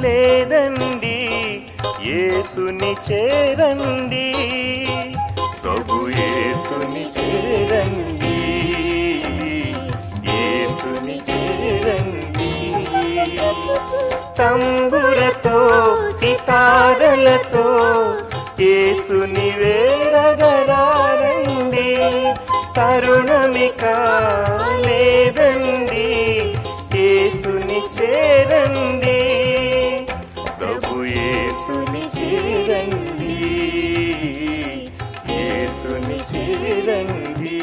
లేదండి యేసుని చేరండి ప్రభు యేసుని చేరండి యేసుని చేరండి తంబురతో సితారలతో యేసుని వేడగరారండి తరుణమిక లేదండి యేసుని చేరండి ప్రభు యేసుని చేరండి యేసుని చేరండి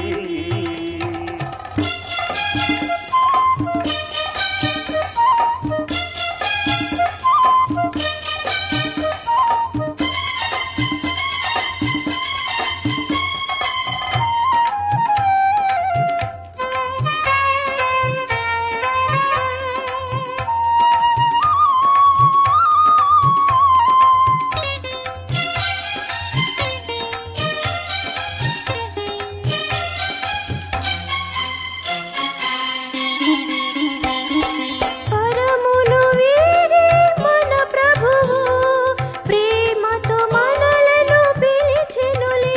పరమును వీడి మన ప్రభువు ప్రేమతో మనలను పిలిచెనులే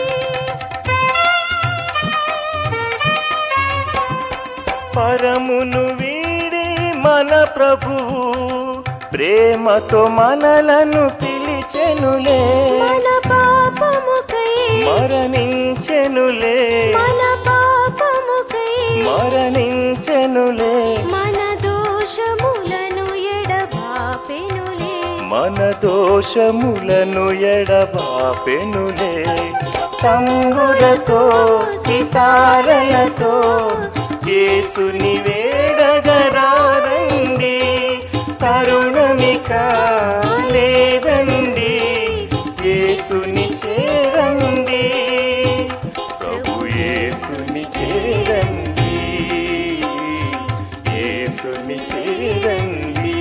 పరమును వీడి మన ప్రభువు ప్రేమతో మనలను పిలిచెనులే మన పాపముకై మరణించెనులే మన పాపముకై మరణించెనులే మన దోషములను ఎడబాపెనులే మన దోషములను ఎడబాపెనులే తంగులతో సితారలతో యేసుని వేడగరారండి తరుణమిక లేదండి యేసుని చేరండి ప్రభు యేసుని చేరండి యేసుని చేరండి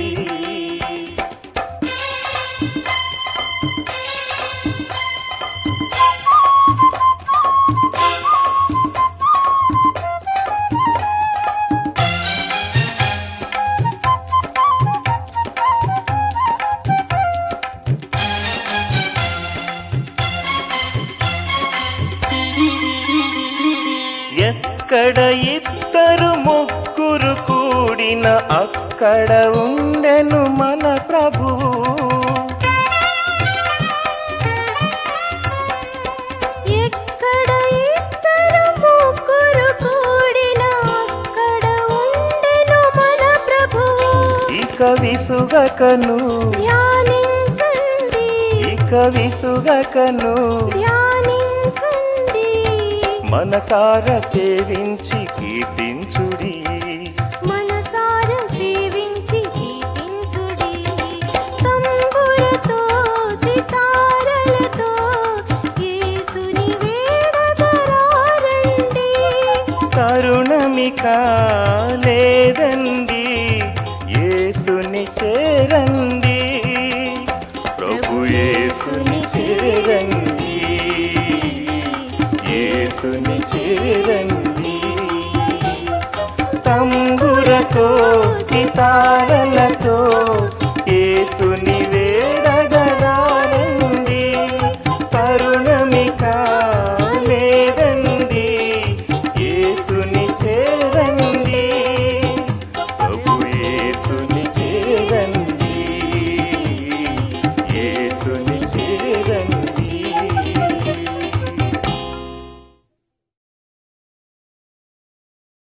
ఎక్కడ ఇద్దరు ముగ్గురు కూడిన అక్కడ ఉండెను మన ప్రభువు ఎక్కడ ఇద్దరు ముగ్గురు కూడిన అక్కడ ఉండెను మన ప్రభువు ఇక విసుగకను ధ్యానించండి ఇక విసుగకను ధ్యానించండి మనసార సేవించి కీర్తించుడి మనసార సేవించి కీర్తించుడి తంబురతో సితారలతో యేసుని వేడగరారండి కరుణమిక లేదండి యేసుని చేరండి ప్రభు యేసుని చేరండి యేసుని చేరండి తంబురతో సితారలతో